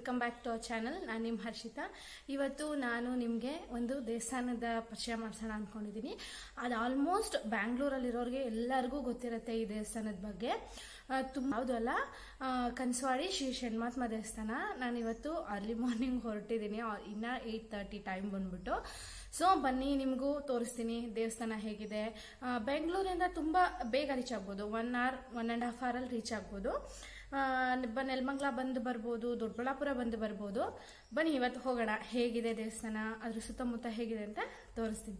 welcome back to our channel ನಾನು ನಿಮ್ಮ ಹರ್ಷಿತಾ ಇವತ್ತು ನಾನು ನಿಮಗೆ ಒಂದು ದೇವಸ್ಥಾನದ ಪರಿಚಯ ಮಾಡಿಸೋಣ ಅಂದ್ಕೊಂಡಿದ್ದೀನಿ ಅದು ಆಲ್ಮೋಸ್ಟ್ ಬ್ಯಾಂಗ್ಳೂರಲ್ಲಿರೋರಿಗೆ ಎಲ್ಲರಿಗೂ ಗೊತ್ತಿರುತ್ತೆ ಈ ದೇವಸ್ಥಾನದ ಬಗ್ಗೆ ಆ, ತುಂಬ ಯಾವುದು ಅಲ್ಲ ಆ, ಕನ್ಸವಾಡಿ ಶ್ರೀ ಷಣ್ಮಾತ್ಮ ದೇವಸ್ಥಾನ ನಾನು ಇವತ್ತು ಅರ್ಲಿ ಮಾರ್ನಿಂಗ್ ಹೊರಟಿದ್ದೀನಿ ಇನ್ನು ಏಯ್ಟ್ ತರ್ಟಿ ಟೈಮ್ ಬಂದ್ಬಿಟ್ಟು ಸೊ ಬನ್ನಿ ನಿಮಗೂ ತೋರಿಸ್ತೀನಿ ದೇವಸ್ಥಾನ ಹೇಗಿದೆ ಆ, ಬೆಂಗಳೂರಿಂದ ತುಂಬ ಬೇಗ ರೀಚ್ ಆಗ್ಬೋದು one hour one and half ಅವರಲ್ಲಿ ರೀಚ್ ಆಗ್ಬೋದು ಆ, ಬ- ನೆಲಮಂಗ್ಲ ಬಂದು ಬರ್ಬೋದು ದೊಡ್ಡಬಳ್ಳಾಪುರ ಬಂದು ಬರ್ಬೋದು ಬನ್ನಿ ಇವತ್ತು ಹೋಗೋಣ ಹೇಗಿದೆ ದೇವಸ್ಥಾನ ಅದ್ರ ಸುತ್ತಮುತ್ತ ಹೇಗಿದೆ ಅಂತ ತೋರಿಸ್ತೀನಿ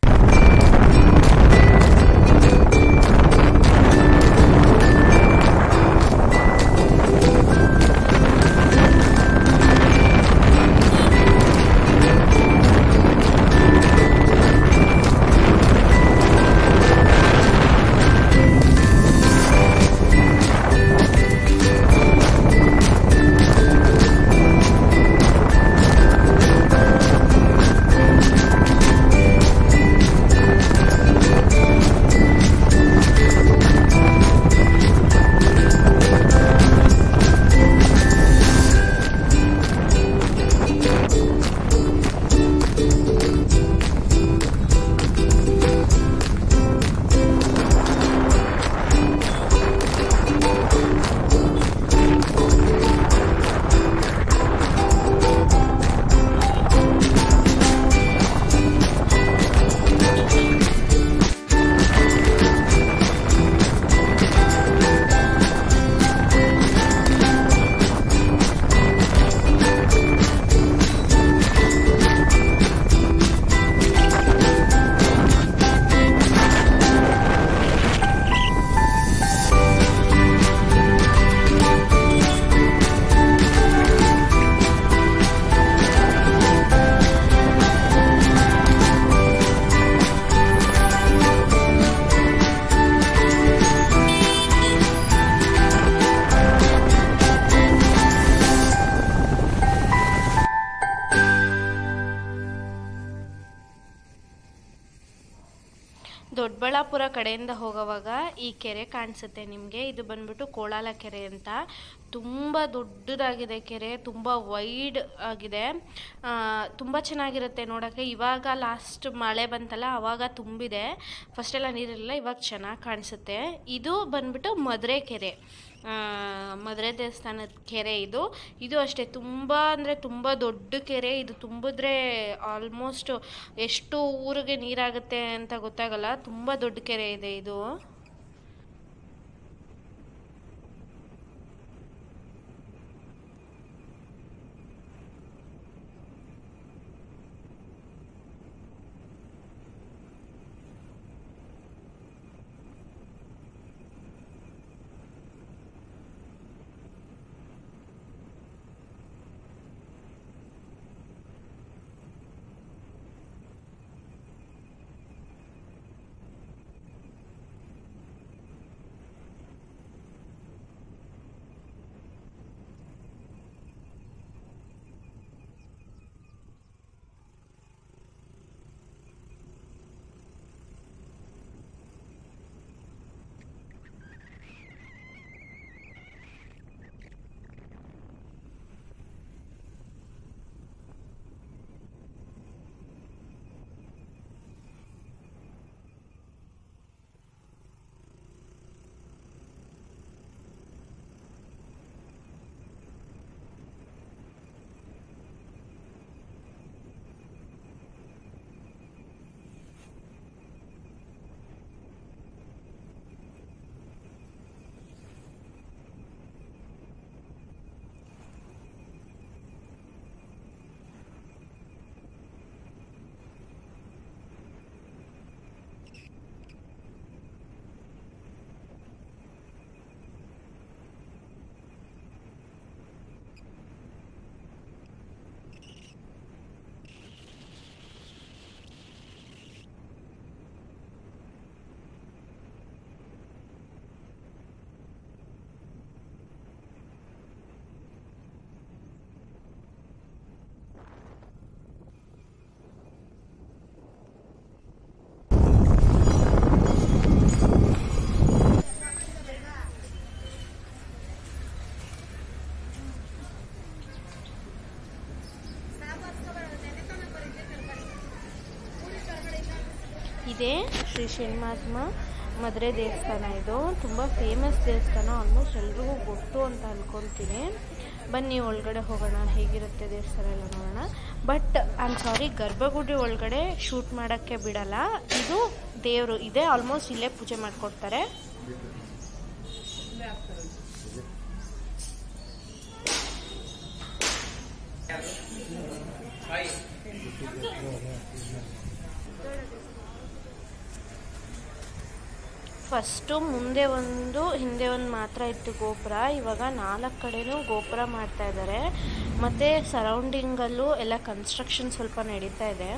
ದೊಡ್ಡಬಳ್ಳಾಪುರ ಕಡೆಯಿಂದ ಹೋಗೋವಾಗ ಈ ಕೆರೆ ಕಾಣಿಸುತ್ತೆ ನಿಮಗೆ ಇದು ಬಂದ್ಬಿಟ್ಟು ಕೋಳಾಲ ಕೆರೆ ಅಂತ ತುಂಬ ದೊಡ್ಡದಾಗಿದೆ ಕೆರೆ ತುಂಬ ವೈಡ್ ಆಗಿದೆ ಆ, ತುಂಬ ಚೆನ್ನಾಗಿರುತ್ತೆ ನೋಡೋಕ್ಕೆ ಇವಾಗ ಲಾಸ್ಟ್ ಮಳೆ ಬಂತಲ್ಲ ಆವಾಗ ತುಂಬಿದೆ ಫಸ್ಟೆಲ್ಲ ನೀರಿರಲಿಲ್ಲ ಇವಾಗ ಚೆನ್ನಾಗಿ ಕಾಣಿಸುತ್ತೆ ಇದು ಬಂದ್ಬಿಟ್ಟು ಮದುರೆ ಕೆರೆ ಆ, ಮದುರೆ ದೇವಸ್ಥಾನದ ಕೆರೆ ಇದು ಇದು ಅಷ್ಟೇ ತುಂಬ ಅಂದರೆ ತುಂಬ ದೊಡ್ಡ ಕೆರೆ ಇದು ತುಂಬಿದ್ರೆ ಆಲ್ಮೋಸ್ಟ್ ಎಷ್ಟು ಊರಿಗೆ ನೀರಾಗುತ್ತೆ ಅಂತ ಗೊತ್ತಾಗಲ್ಲ ತುಂಬ ದೊಡ್ಡ ಕೆರೆ ಇದೆ ಇದು ಇದೇ ಶ್ರೀ ಶನಿಮಹಾತ್ಮ ಮದುವೆ ದೇವಸ್ಥಾನ ಇದು ತುಂಬ ಫೇಮಸ್ ದೇವಸ್ಥಾನ ಆಲ್ಮೋಸ್ಟ್ ಎಲ್ರಿಗೂ ಗೊತ್ತು ಅಂತ ಅನ್ಕೊತೀನಿ ಬನ್ನಿ ಒಳಗಡೆ ಹೋಗೋಣ ಹೇಗಿರುತ್ತೆ ದೇವಸ್ಥಾನ ಎಲ್ಲ ನೋಡೋಣ ಬಟ್ ಐ ಆಮ್ ಸಾರಿ ಗರ್ಭಗುಡಿ ಒಳಗಡೆ ಶೂಟ್ ಮಾಡೋಕ್ಕೆ ಬಿಡಲ್ಲ ಇದು ದೇವರು ಇದೆ ಆಲ್ಮೋಸ್ಟ್ ಇಲ್ಲೇ ಪೂಜೆ ಮಾಡಿಕೊಡ್ತಾರೆ ಫಸ್ಟು ಮುಂದೆ ಒಂದು ಹಿಂದೆ ಒಂದು ಮಾತ್ರ ಇತ್ತು ಗೋಪುರ ಇವಾಗ ನಾಲ್ಕು ಕಡೆನೂ ಗೋಪುರ ಮಾಡ್ತಾ ಇದ್ದಾರೆ ಮತ್ತು ಸರೌಂಡಿಂಗಲ್ಲೂ ಎಲ್ಲ ಕನ್ಸ್ಟ್ರಕ್ಷನ್ ಸ್ವಲ್ಪ ನಡೀತಾ ಇದೆ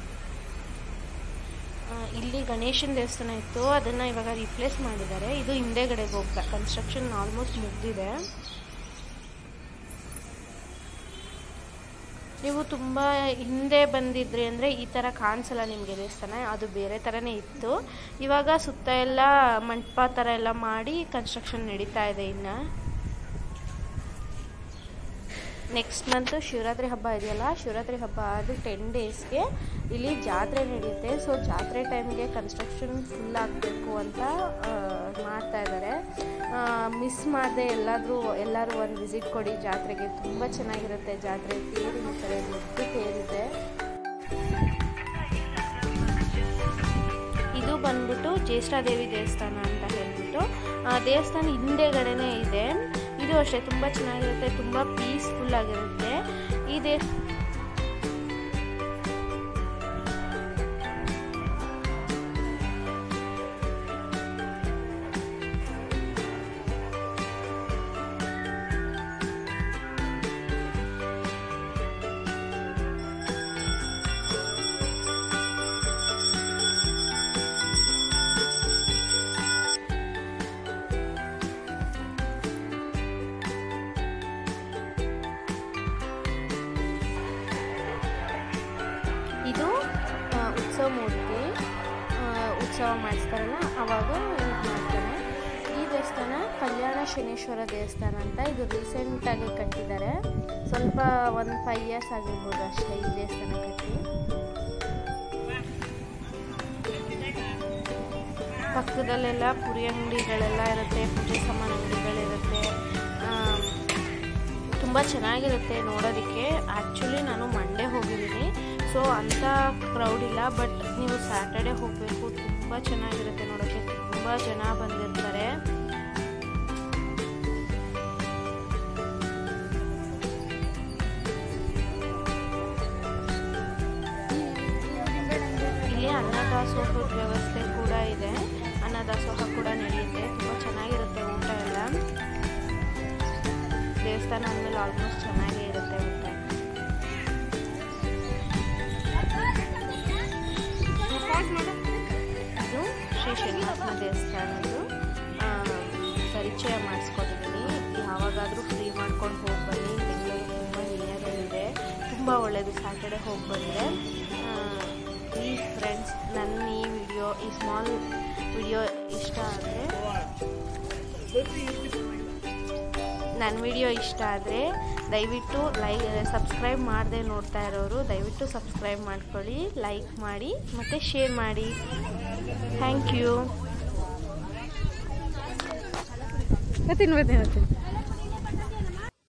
ಆ, ಇಲ್ಲಿ ಗಣೇಶನ ದೇವಸ್ಥಾನ ಇತ್ತು ಅದನ್ನು ಇವಾಗ ರಿಪ್ಲೇಸ್ ಮಾಡಿದ್ದಾರೆ ಇದು ಹಿಂದೆಗಡೆ ಗೋಪುರ ಕನ್ಸ್ಟ್ರಕ್ಷನ್ ಆಲ್ಮೋಸ್ಟ್ ಮುಗ್ದಿದೆ ನೀವು ತುಂಬ ಹಿಂದೆ ಬಂದಿದ್ರಿ ಅಂದರೆ ಈ ಥರ ಕಾಣಿಸಲ್ಲ ನಿಮಗೆ ದೇವಸ್ಥಾನ ಅದು ಬೇರೆ ಥರನೇ ಇತ್ತು ಇವಾಗ ಸುತ್ತ ಎಲ್ಲ ಮಂಟಪ ಥರ ಎಲ್ಲ ಮಾಡಿ ಕನ್ಸ್ಟ್ರಕ್ಷನ್ ನಡೀತಾ ಇದೆ ಇನ್ನು ನೆಕ್ಸ್ಟ್ ಮಂತು ಶಿವರಾತ್ರಿ ಹಬ್ಬ ಇದೆಯಲ್ಲ ಶಿವರಾತ್ರಿ ಹಬ್ಬ ಅದು ಟೆನ್ ಡೇಸ್ಗೆ ಇಲ್ಲಿ ಜಾತ್ರೆ ನಡೆಯುತ್ತೆ ಸೊ ಜಾತ್ರೆ ಟೈಮ್ಗೆ ಕನ್ಸ್ಟ್ರಕ್ಷನ್ ಫುಲ್ ಆಗಬೇಕು ಅಂತ ಆ, ಮಾಡ್ತಾ ಇದ್ದಾರೆ ಮಿಸ್ ಮಾಡದೆ ಎಲ್ಲಾದರೂ ಎಲ್ಲರೂ ಒಂದು ವಿಸಿಟ್ ಕೊಡಿ ಜಾತ್ರೆಗೆ ತುಂಬ ಚೆನ್ನಾಗಿರುತ್ತೆ ಜಾತ್ರೆ ತೇರು ಇರ್ತಾರೆ ದೊಡ್ಡ ತೇರಿದೆ ಇದು ಬಂದ್ಬಿಟ್ಟು ಜ್ಯೇಷ್ಠಾದೇವಿ ದೇವಸ್ಥಾನ ಅಂತ ಹೇಳ್ಬಿಟ್ಟು ಆ ದೇವಸ್ಥಾನ ಹಿಂದೆಗಡೆನೇ ಇದೆ ಇದು ಅಷ್ಟೇ ತುಂಬ ಚೆನ್ನಾಗಿರುತ್ತೆ ತುಂಬ ಪೀಸ್ಫುಲ್ ಆಗಿರುತ್ತೆ ಈ ದೇವ ಇದು ಆ, ಉತ್ಸವ ಮೂರ್ತಿ ಆ, ಉತ್ಸವ ಮಾಡಿಸ್ತಾರಲ್ಲ ಅವಾಗ ಯೂಸ್ ಮಾಡ್ತಾರೆ ಈ ದೇವಸ್ಥಾನ ಕಲ್ಯಾಣ ಶನೇಶ್ವರ ದೇವಸ್ಥಾನ ಅಂತ ಇದು ರೀಸೆಂಟಾಗಿ ಕಟ್ಟಿದ್ದಾರೆ ಸ್ವಲ್ಪ ಒಂದು ಫೈವ್ ಇಯರ್ಸ್ ಆಗಿರ್ಬೋದು ಅಷ್ಟೇ ಈ ದೇವಸ್ಥಾನ ಕಟ್ಟಿ ಪಕ್ಕದಲ್ಲೆಲ್ಲ ಪುರಿ ಅಂಗಡಿಗಳೆಲ್ಲ ಇರುತ್ತೆ ಪೂಜೆ ಸಾಮಾನು ಅಂಗಡಿಗಳಿರುತ್ತೆ ತುಂಬ ಚೆನ್ನಾಗಿರುತ್ತೆ ನೋಡೋದಕ್ಕೆ ಆ್ಯಕ್ಚುಲಿ ನಾನು ಮಂಡೇ ಹೋಗಿದ್ದೀನಿ ಸೊ ಅಂಥ ಕ್ರೌಡ್ ಇಲ್ಲ ಬಟ್ ನೀವು ಸ್ಯಾಟರ್ಡೆ ಹೋಗಬೇಕು ತುಂಬ ಚೆನ್ನಾಗಿರುತ್ತೆ ನೋಡೋಕ್ಕೆ ತುಂಬ ಜನ ಬಂದಿರ್ತಾರೆ ಇಲ್ಲಿ ಅನ್ನದಾಸೋಹದ ವ್ಯವಸ್ಥೆ ಕೂಡ ಇದೆ ಅನ್ನದಾಸೋಹ ಕೂಡ ನಡೆಯುತ್ತೆ ತುಂಬ ಚೆನ್ನಾಗಿರುತ್ತೆ ಊಟ ಎಲ್ಲ ದೇವಸ್ಥಾನ ಅಂದಮೇಲೆ ಆಲ್ಮೋಸ್ಟ್ ಚೆನ್ನಾಗೇ ಇರುತ್ತೆ ಊಟ ಇದು ಶ್ರೀ ಶ್ರೀನಿವಾಸನ ದೇವಸ್ಥಾನದ್ದು ಆ, ಪರಿಚಯ ಮಾಡಿಸ್ಕೊಟ್ಟಿದ್ದೀನಿ ಯಾವಾಗಾದರೂ ಫ್ರೀ ಮಾಡ್ಕೊಂಡು ಹೋಗಿ ಬನ್ನಿ ಬೆಂಗಳೂರು ತುಂಬ ನಿಯರಲ್ಲಿದೆ ತುಂಬ ಒಳ್ಳೆಯದು ಸ್ಯಾಟರ್ಡೆ ಹೋಗಿ ಬಂದರೆ ಪ್ಲೀಸ್ ಫ್ರೆಂಡ್ಸ್ ನನ್ನ ಈ ವಿಡಿಯೋ ಈ ಸ್ಮಾಲ್ ವಿಡಿಯೋ ಇಷ್ಟ ಆದರೆ ನನ್ನ ವಿಡಿಯೋ ಇಷ್ಟ ಆದರೆ ದಯವಿಟ್ಟು ಲೈಕ್ ಸಬ್ಸ್ಕ್ರೈಬ್ ಮಾಡದೆ ನೋಡ್ತಾ ಇರೋರು ದಯವಿಟ್ಟು ಸಬ್ಸ್ಕ್ರೈಬ್ ಮಾಡ್ಕೊಳ್ಳಿ ಲೈಕ್ ಮಾಡಿ ಮತ್ತು ಶೇರ್ ಮಾಡಿ ಥ್ಯಾಂಕ್ ಯು ತಿನ್ಬೇಕು